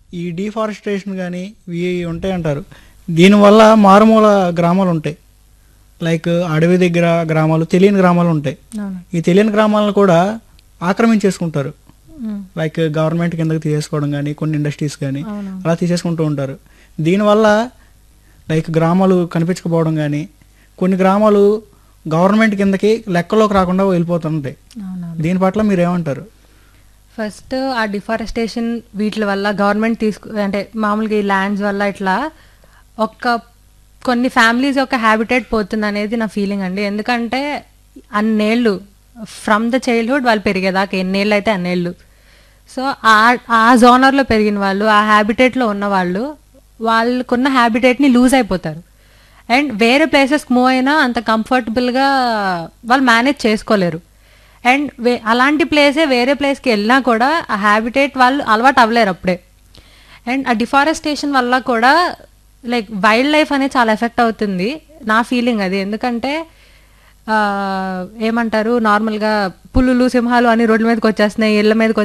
ఈ డిఫారెస్టేషన్ కానీ ఇవి ఉంటాయి అంటారు దీనివల్ల మారుమూల గ్రామాలు ఉంటాయి లైక్ అడవి దగ్గర గ్రామాలు తెలియని గ్రామాలు ఉంటాయి అవును ఈ తెలియని గ్రామాలను కూడా ఆక్రమించేసుకుంటారు ఉమ్, లైక్ గవర్నమెంట్ కిందకి తీసేసుకోవడం కానీ కొన్ని ఇండస్ట్రీస్ కానీ అవును అలా తీసేసుకుంటూ ఉంటారు దీనివల్ల లైక్ గ్రామాలు కనిపించకపోవడం కానీ కొన్ని గ్రామాలు గవర్నమెంట్ కిందకి లెక్కలోకి రాకుండా వెళ్ళిపోతుంటాయి అవునవును దీని పట్ల మీరు ఏమంటారు ఫస్ట్ ఆ డిఫారెస్టేషన్ వీటి వల్ల గవర్నమెంట్ తీసుకు అంటే మామూలుగా ఈ ల్యాండ్స్ వల్ల ఇట్లా ఒక్క కొన్ని ఫ్యామిలీస్ యొక్క హ్యాబిటేట్ పోతుంది అనేది నా ఫీలింగ్ అండి ఎందుకంటే అన్నేళ్ళు ఫ్రమ్ ద చైల్డ్హుడ్ వాళ్ళు పెరిగేదాకా ఎన్నేళ్ళు అయితే అన్నేళ్ళు సో ఆ ఆ జోనర్లో పెరిగిన వాళ్ళు ఆ హ్యాబిటేట్లో ఉన్న వాళ్ళు వాళ్ళకున్న హ్యాబిటేట్ని లూజ్ అయిపోతారు అండ్ వేరే ప్లేసెస్కి మూవ్ అయినా అంత కంఫర్టబుల్గా వాళ్ళు మేనేజ్ చేసుకోలేరు అండ్ వే అలాంటి ప్లేసే వేరే ప్లేస్కి వెళ్ళినా కూడా ఆ హ్యాబిటేట్ వాళ్ళు అలవాటు అవ్వలేరు అప్పుడే అండ్ ఆ డిఫారెస్టేషన్ వల్ల కూడా లైక్ వైల్డ్ లైఫ్ అనేది చాలా ఎఫెక్ట్ అవుతుంది నా ఫీలింగ్ అది ఎందుకంటే ఆ, ఏమంటారు నార్మల్గా పులులు సింహాలు అని రోడ్ల మీదకి వచ్చేస్తున్నాయి ఇళ్ళ మీదకి